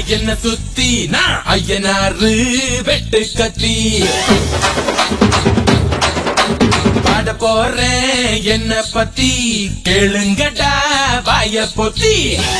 என்ன சுத்தி நான் ஐயனாரு வெட்டு கத்தி பாட போறேன் என்ன பத்தி கேளுங்கடா வாய பொத்தி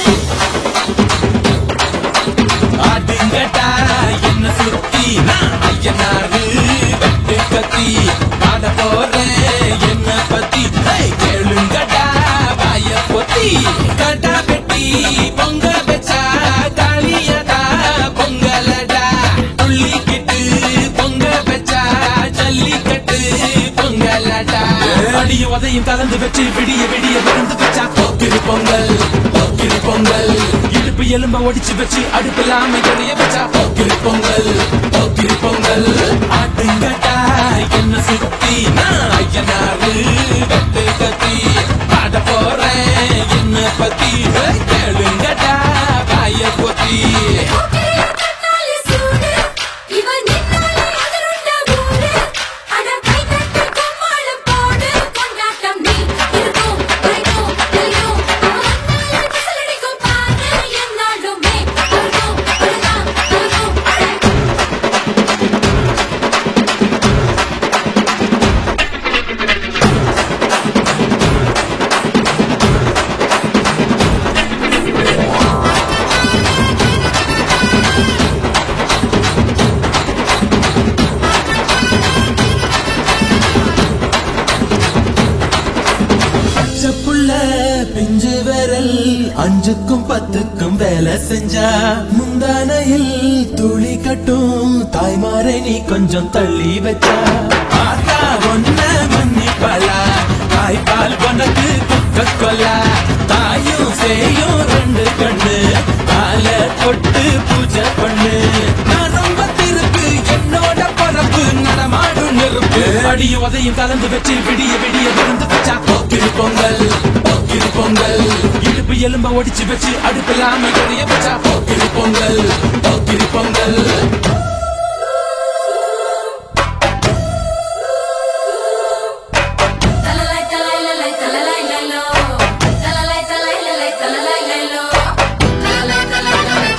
ஆடுங்கடா என்ன சுத்தி நான் ஐயனாரு வெட்டு கத்தி பாட போறேன் என்ன பத்தி ஹேய், கேளுங்கடா வாய பொத்தி கடா வெட்டி பொங்க வச்சா காளியடா பொங்கலடா துள்ளிக்கிட்டு பொங்க வச்சா ஜல்லிக்கட்டு பொங்கலடா அடிய உதையும் கலந்து வச்சு விடிய விடிய விருந்து வச்சா போக்கிரி பொங்கல் போக்கிரி பொங்கல் இடுப்பு எலும்ப ஒடிச்சு வச்சு அடுப்பில்லாம எரிய வச்சா போக்கிரி பொங்கல் போக்கிரி பொங்கல் ஆட்டுங்கட்டா என்ன சுத்தி நான் ஐயனாரு வெட்டு கத்தி பாட போறேன் என்ன பத்தி ஹேய், கேளுங்கடா வாய பொத்தி கண்ணாலே சூடு இவன் நின்னாலே அதிருண்ட ஊரு அட கை தட்டி கும்மாளம் போடு கொண்டாட்டம் நீ இருக்கும் வைக்கும் தெரியும் அவனால விசிலடிக்கும் பாரு என்னாலுமே அழுகும் அழுதான் அழுகும் அழ பச்சைப்புள்ள பிஞ்சு விரல் அஞ்சுக்கும் பத்துக்கும் வேலை செஞ்சா முந்தானையில் துளி கட்டும் தாய்மாரை நீ கொஞ்சம் தள்ளி வச்சா ஆத்தா ஒன்ன மன்னிப்பலா தாய்ப்பால் உனக்கு குக்க கொல்லா தாயும் சேயும் ரெண்டு கண்ணு பால தொட்டு பூஜை பண்ணு நான் ரொம்ப திருப்பு என்னோட பரப்பு நடமாடும் நெருப்பு அடிய உதையும் கலந்து வச்சு விடிய விடிய விருந்து வச்சா போக்கிரி பொங்கல் போக்கிரி பொங்கல் இடுப்பு எலும்ப ஒடிச்சு வச்சு அடுப்பில்லாம எரிய வச்சா போக்கிரி பொங்கல் போக்கிரி பொங்கல் தலலை தலலை தலலை லைலோ தலலை தலலை தலலை லைலோ தலலை தலலை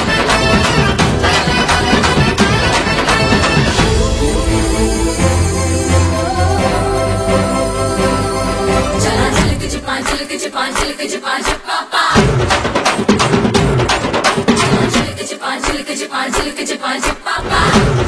चला चिलक चिपान चिलक चिपान चिलक चिपान चिपापा चला चिलक चिपान चिलक चिपान चिलक चिपान चिपापा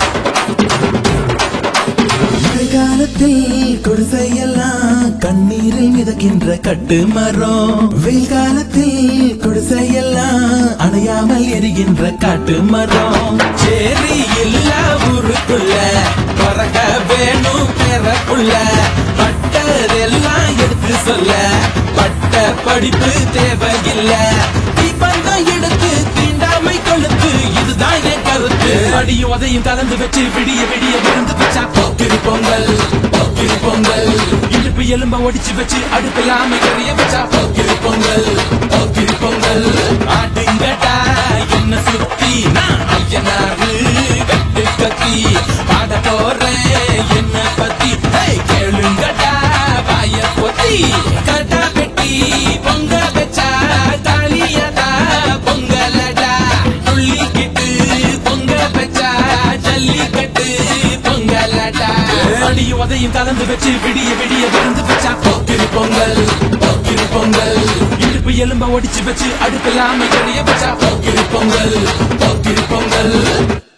காலத்தில் குடிசையெல்லாம் கண்ணீரில் மிதக்கின்ற கட்டு மரம் வெயில் காலத்தில் குடிசையெல்லாம் அணையாமல் எரிகின்ற காட்டு மரம் சேரி இல்ல ஊருக்குள்ள பறக்க வேணும் பிறப்புள்ள பட்டதெல்லாம் எடுத்து சொல்ல பட்ட படிப்பு தேவையில்ல தீபந்தம் எடுத்து தீண்டாமை கொழுத்து இதுதான் என் கருத்து அடியும் உதையும் கலந்து வச்சு விடிய விடிய விருந்து வச்சா போக்கிரி பொங்கல் போக்கிரி பொங்கல் இடுப்பு எலும்ப ஒடிச்சு வச்சு அடுப்பில்லாம எரிய வச்சா போக்கிரி பொங்கல் போக்கிரி பொங்கல் ஆட்டுங்கட்டா என்ன சுத்தி நான் ஐயனாரு வெட்டு கத்தி பாட போறேன் என்ன பத்தி ஹேய், கேளுங்கடா வாய பொத்தி கட்டா பெட்டி பொங்க வச்சா தாலியடா பொங்கலடா துள்ளிக்கிட்டு பொங்க வச்சா ஜல்லிக்கட்டு பொங்கலடா அடியும் உதையும் கலந்து வச்சு விடிய விடிய விருந்து வச்சா போக்கிரி பொங்கல் போக்கிரி பொங்கல் இடுப்பு எலும்ப ஒடிச்சு வச்சு அடுப்பில்லாம எரிய வச்சா போக்கிரி பொங்கல் போக்கிரி பொங்கல்